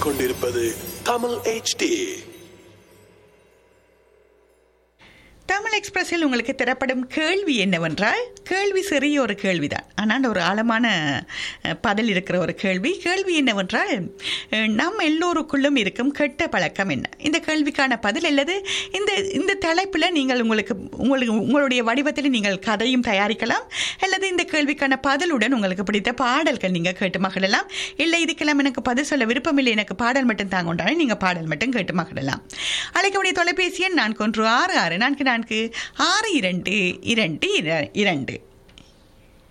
கேட்டுக்கொண்டிருப்பது தமிழ் HD தமிழ் எக்ஸ்பிரஸில் உங்களுக்கு தரப்படும் கேள்வி என்னவென்றால் கேள்வி சிறிய ஒரு கேள்விதான் ஆனால் ஒரு ஆழமான அஹ், பதில் இருக்கிற ஒரு கேள்வி கேள்வி என்னவென்றால் அஹ், நம் எல்லோருக்குள்ளும் இருக்கும் கெட்ட பழக்கம் என்ன இந்த கேள்விக்கான பதில் அல்லது இந்த இந்த தலைப்பில் நீங்கள் உங்களுக்கு உங்களுக்கு உங்களுடைய வடிவத்தில் நீங்கள் கதையும் தயாரிக்கலாம் அல்லது இந்த கேள்விக்கான பதிலுடன் உங்களுக்கு பிடித்த பாடல்கள் நீங்கள் கேட்டு மகிழலாம் இல்லை இதுக்கெல்லாம் எனக்கு பதில் சொல்ல விருப்பமில்லை எனக்கு பாடல் மட்டும் தாங்க உண்டானே நீங்கள் பாடல் மட்டும் கேட்டு மகிழலாம் அழைக்கக்கூடிய தொலைபேசி எண் நான்கு ஒன்று ஆறு ஆறு நான்கு நான்கு ஆறு இரண்டு இரண்டு இர- இரண்டு